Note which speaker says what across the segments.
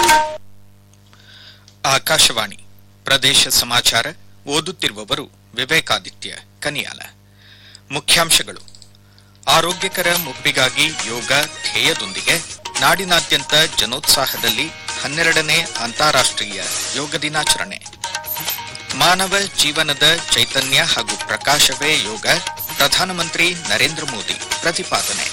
Speaker 1: ಆಕಾಶವಾಣಿ ಪ್ರದೇಶ ಸಮಾಚಾರ ಓದುತ್ತಿರುವವರು ವಿವೇಕಾದಿತ್ಯ ಕನಿಯಾಲ ಮುಖ್ಯಾಂಶಗಳು ಆರೋಗ್ಯಕರ ಮುಪ್ಪಿಗಾಗಿ ಯೋಗ ಧ್ಯೇಯದೊಂದಿಗೆ ನಾಡಿನಾದ್ಯಂತ ಜನೋತ್ಸಾಹದಲ್ಲಿ ಹನ್ನೆರಡನೇ ಅಂತಾರಾಷ್ಟ್ರೀಯ ಯೋಗ ದಿನಾಚರಣೆ ಮಾನವ ಜೀವನದ ಚೈತನ್ಯ ಹಾಗೂ ಪ್ರಕಾಶವೇ ಯೋಗ ಪ್ರಧಾನಮಂತ್ರಿ ನರೇಂದ್ರ ಮೋದಿ ಪ್ರತಿಪಾದನೆ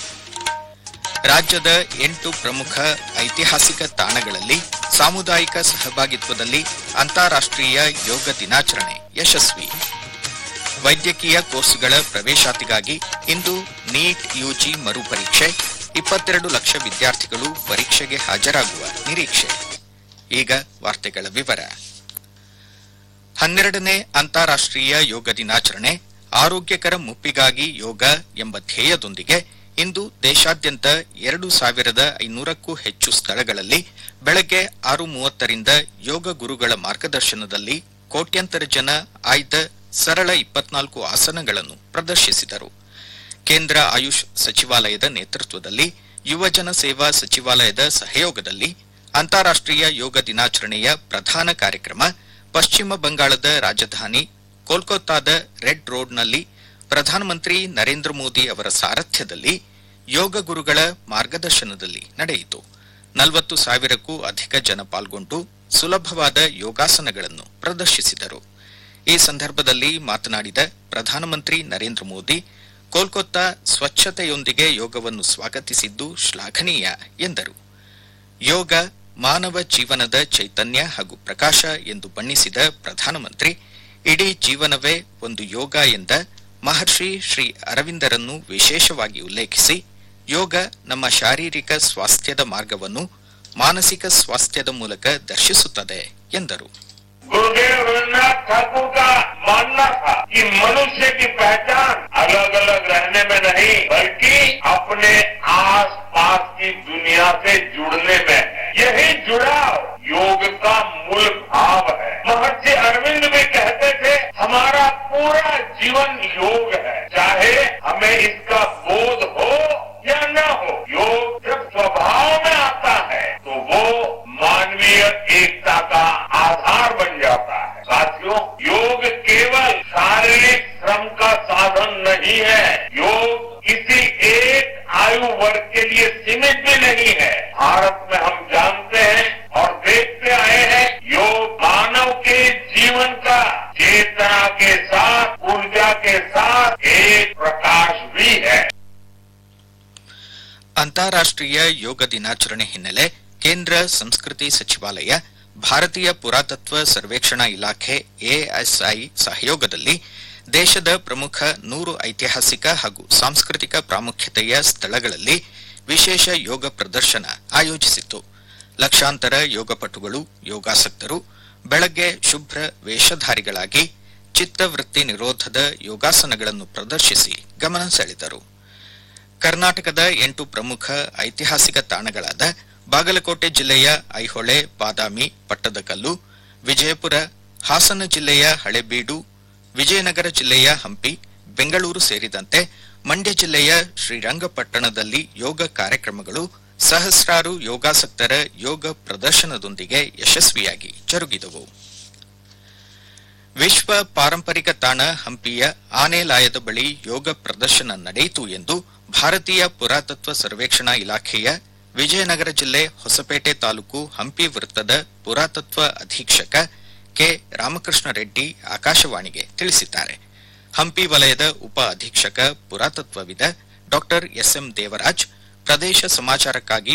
Speaker 1: ರಾಜ್ಯದ ಎಂಟು ಪ್ರಮುಖ ಐತಿಹಾಸಿಕ ತಾಣಗಳಲ್ಲಿ ಸಾಮುದಾಯಿಕ ಸಹಭಾಗಿತ್ವದಲ್ಲಿ ಅಂತಾರಾಷ್ಟ್ರೀಯ ಯೋಗ ದಿನಾಚರಣೆ ಯಶಸ್ವಿ ವೈದ್ಯಕೀಯ ಕೋರ್ಸ್ಗಳ ಪ್ರವೇಶಾತಿಗಾಗಿ ಇಂದು ನೀಟ್ ಯುಜಿ ಮರುಪರೀಕ್ಷೆ ಇಪ್ಪತ್ತೆರಡು ಲಕ್ಷ ವಿದ್ಯಾರ್ಥಿಗಳು ಪರೀಕ್ಷೆಗೆ ಹಾಜರಾಗುವ ನಿರೀಕ್ಷೆ ಈಗ ವಾರ್ತೆಗಳ ವಿವರ ಹನ್ನೆರಡನೇ ಅಂತಾರಾಷ್ಟ್ರೀಯ ಯೋಗ ದಿನಾಚರಣೆ ಆರೋಗ್ಯಕರ ಮುಪ್ಪಿಗಾಗಿ ಯೋಗ ಎಂಬ ಧ್ಯೇಯದೊಂದಿಗೆ ಇಂದು ದೇಶಾದ್ಯಂತ ಎರಡು ಸಾವಿರದ ಐನೂರಕ್ಕೂ ಹೆಚ್ಚು ಸ್ಥಳಗಳಲ್ಲಿ ಬೆಳಗ್ಗೆ ಆರು ಮೂವತ್ತರಿಂದ ಯೋಗ ಗುರುಗಳ ಮಾರ್ಗದರ್ಶನದಲ್ಲಿ ಕೋಟ್ಯಂತರ ಜನ ಆಯ್ದ ಸರಳ ಇಪ್ಪತ್ನಾಲ್ಕು ಆಸನಗಳನ್ನು ಪ್ರದರ್ಶಿಸಿದರು ಕೇಂದ್ರ ಆಯುಷ್ ಸಚಿವಾಲಯದ ನೇತೃತ್ವದಲ್ಲಿ ಯುವಜನ ಸೇವಾ ಸಚಿವಾಲಯದ ಸಹಯೋಗದಲ್ಲಿ ಅಂತಾರಾಷ್ಟ್ರೀಯ ಯೋಗ ದಿನಾಚರಣೆಯ ಪ್ರಧಾನ ಕಾರ್ಯಕ್ರಮ ಪಶ್ಚಿಮ ಬಂಗಾಳದ ರಾಜಧಾನಿ ಕೋಲ್ಕತ್ತಾದ ರೆಡ್ ರೋಡ್ನಲ್ಲಿ ಪ್ರಧಾನಮಂತ್ರಿ ನರೇಂದ್ರ ಮೋದಿ ಅವರ ಸಾರಥ್ಯದಲ್ಲಿ ಯೋಗ ಗುರುಗಳ ಮಾರ್ಗದರ್ಶನದಲ್ಲಿ ನಡೆಯಿತು ನಲವತ್ತು ಸಾವಿರಕ್ಕೂ ಅಧಿಕ ಜನ ಪಾಲ್ಗೊಂಡು ಸುಲಭವಾದ ಯೋಗಾಸನಗಳನ್ನು ಪ್ರದರ್ಶಿಸಿದರು ಈ ಸಂದರ್ಭದಲ್ಲಿ ಮಾತನಾಡಿದ ಪ್ರಧಾನಮಂತ್ರಿ ನರೇಂದ್ರ ಮೋದಿ ಕೋಲ್ಕತ್ತಾ ಸ್ವಚ್ಛತೆಯೊಂದಿಗೆ ಯೋಗವನ್ನು ಸ್ವಾಗತಿಸಿದ್ದು ಶ್ಲಾಘನೀಯ ಎಂದರು ಯೋಗ ಮಾನವ ಜೀವನದ ಚೈತನ್ಯ ಹಾಗೂ ಪ್ರಕಾಶ ಎಂದು ಬಣ್ಣಿಸಿದ ಪ್ರಧಾನಮಂತ್ರಿ ಇಡೀ ಜೀವನವೇ ಒಂದು ಯೋಗ ಎಂದ ಮಹರ್ಷಿ ಶ್ರೀ ಅರವಿಂದರನ್ನು ವಿಶೇಷವಾಗಿ ಉಲ್ಲೇಖಿಸಿ ಯೋಗ ನಮ್ಮ ಶಾರೀರಿಕ ಸ್ವಾಸ್ಥ್ಯದ ಮಾರ್ಗವನ್ನು ಮಾನಸಿಕ ಸ್ವಾಸ್ಥ್ಯದ ಮೂಲಕ ದರ್ಶಿಸುತ್ತದೆ ಎಂದರು
Speaker 2: गुरुदेव रविन्द्रनाथ ठाकुर का मानना था कि मनुष्य की पहचान अलग अलग रहने में नहीं बल्कि अपने आस पास की दुनिया से जुड़ने में है यही जुड़ाव योग का मूल भाव है महर्षि अरविंद भी कहते थे हमारा पूरा जीवन योग है चाहे हमें इसका बोध हो या न हो योग जब स्वभाव में आता है तो वो मानवीय एकता का आधार बन जाता है साथियों योग केवल शारीरिक श्रम का साधन नहीं है योग किसी एक आयु वर्ग के लिए सीमित भी नहीं है भारत में हम जानते हैं और देखते आए हैं योग मानव के जीवन का चेतना के साथ ऊर्जा के साथ एक प्रकाश भी है
Speaker 1: ಅಂತಾರಾಷ್ಟ್ರೀಯ ಯೋಗ ದಿನಾಚರಣೆ ಹಿನ್ನೆಲೆ ಕೇಂದ್ರ ಸಂಸ್ಕೃತಿ ಸಚಿವಾಲಯ ಭಾರತೀಯ ಪುರಾತತ್ವ ಸರ್ವೇಕ್ಷಣಾ ಇಲಾಖೆ ಎಎಸ್ಐ ಸಹಯೋಗದಲ್ಲಿ ದೇಶದ ಪ್ರಮುಖ ನೂರು ಐತಿಹಾಸಿಕ ಹಾಗೂ ಸಾಂಸ್ಕೃತಿಕ ಪ್ರಾಮುಖ್ಯತೆಯ ಸ್ಥಳಗಳಲ್ಲಿ ವಿಶೇಷ ಯೋಗ ಪ್ರದರ್ಶನ ಆಯೋಜಿಸಿತ್ತು ಲಕ್ಷಾಂತರ ಯೋಗಪಟುಗಳು ಯೋಗಾಸಕ್ತರು ಬೆಳಗ್ಗೆ ಶುಭ್ರ ವೇಷಧಾರಿಗಳಾಗಿ ಚಿತ್ತವೃತ್ತಿ ನಿರೋಧದ ಯೋಗಾಸನಗಳನ್ನು ಪ್ರದರ್ಶಿಸಿ ಗಮನ ಸೆಳೆದರು ಕರ್ನಾಟಕದ ಎಂಟು ಪ್ರಮುಖ ಐತಿಹಾಸಿಕ ತಾಣಗಳಾದ ಬಾಗಲಕೋಟೆ ಜಿಲ್ಲೆಯ ಐಹೊಳೆ ಬಾದಾಮಿ ಪಟ್ಟದಕಲ್ಲು ವಿಜಯಪುರ ಹಾಸನ ಜಿಲ್ಲೆಯ ಹಳೆಬೀಡು ವಿಜಯನಗರ ಜಿಲ್ಲೆಯ ಹಂಪಿ ಬೆಂಗಳೂರು ಸೇರಿದಂತೆ ಮಂಡ್ಯ ಜಿಲ್ಲೆಯ ಶ್ರೀರಂಗಪಟ್ಟಣದಲ್ಲಿ ಯೋಗ ಕಾರ್ಯಕ್ರಮಗಳು ಸಹಸ್ರಾರು ಯೋಗಾಸಕ್ತರ ಯೋಗ ಪ್ರದರ್ಶನದೊಂದಿಗೆ ಯಶಸ್ವಿಯಾಗಿ ಜರುಗಿದವು ವಿಶ್ವ ಪಾರಂಪರಿಕ ತಾಣ ಹಂಪಿಯ ಆನೆಲಾಯದ ಬಳಿ ಯೋಗ ಪ್ರದರ್ಶನ ನಡೆಯಿತು ಎಂದು ಭಾರತೀಯ ಪುರಾತತ್ವ ಸರ್ವೇಕ್ಷಣಾ ಇಲಾಖೆಯ ವಿಜಯನಗರ ಜಿಲ್ಲೆ ಹೊಸಪೇಟೆ ತಾಲೂಕು ಹಂಪಿ ವೃತ್ತದ ಪುರಾತತ್ವ ಅಧೀಕ್ಷಕ ಕೆ ರಾಮಕೃಷ್ಣ ರೆಡ್ಡಿ ಆಕಾಶವಾಣಿಗೆ ತಿಳಿಸಿದ್ದಾರೆ ಹಂಪಿ ವಲಯದ ಉಪ ಅಧೀಕ್ಷಕ ಪುರಾತತ್ವವಿದ ಡಾಕ್ಟರ್ ಎಸ್ಎಂ ದೇವರಾಜ್ ಪ್ರದೇಶ ಸಮಾಚಾರಕ್ಕಾಗಿ